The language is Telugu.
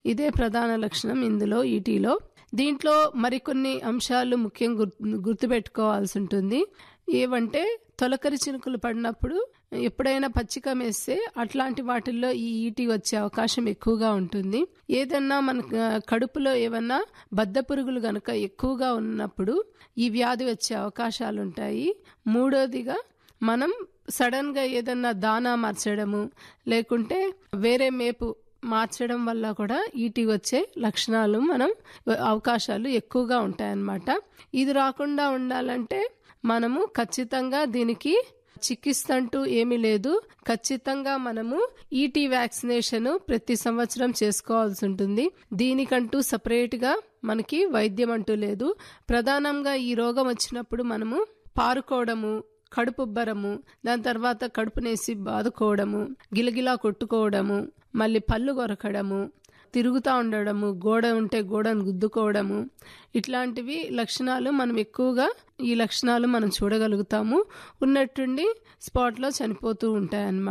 ఇదే ప్రధాన లక్షణం ఇందులో ఈటీలో దీంట్లో మరికొన్ని అంశాలు ముఖ్యం గుర్తు గుర్తుపెట్టుకోవాల్సి ఉంటుంది ఏవంటే తొలకరి చినుకులు పడినప్పుడు ఎప్పుడైనా పచ్చిక వేస్తే అట్లాంటి వాటిల్లో ఈ ఈటి వచ్చే అవకాశం ఎక్కువగా ఉంటుంది ఏదన్నా మన కడుపులో ఏమన్నా బద్ద పురుగులు గనక ఎక్కువగా ఉన్నప్పుడు ఈ వ్యాధి వచ్చే అవకాశాలు ఉంటాయి మూడోదిగా మనం సడన్ గా ఏదన్నా దానా మార్చడము లేకుంటే వేరే మేపు మార్చడం వల్ల కూడా ఈటి వచ్చే లక్షణాలు మనం అవకాశాలు ఎక్కువగా ఉంటాయన్నమాట ఇది రాకుండా ఉండాలంటే మనము ఖచ్చితంగా దీనికి చికిత్స అంటూ ఏమీ లేదు ఖచ్చితంగా మనము ఈటీ వ్యాక్సినేషన్ ప్రతి సంవత్సరం చేసుకోవాల్సి ఉంటుంది దీనికంటూ సపరేట్ గా మనకి వైద్యం అంటూ లేదు ప్రధానంగా ఈ రోగం వచ్చినప్పుడు మనము పారుకోవడము కడుపుబ్బరము దాని తర్వాత కడుపునేసి బాదుకోవడము గిలగిలా కొట్టుకోవడము మళ్ళీ పళ్ళు కొరకడము తిరుగుతూ ఉండడము గోడ ఉంటే గోడను గుద్దుకోవడము ఇట్లాంటివి లక్షణాలు మనం ఎక్కువగా ఈ లక్షణాలు మనం చూడగలుగుతాము ఉన్నట్టుండి స్పాట్లో చనిపోతూ ఉంటాయన్నమాట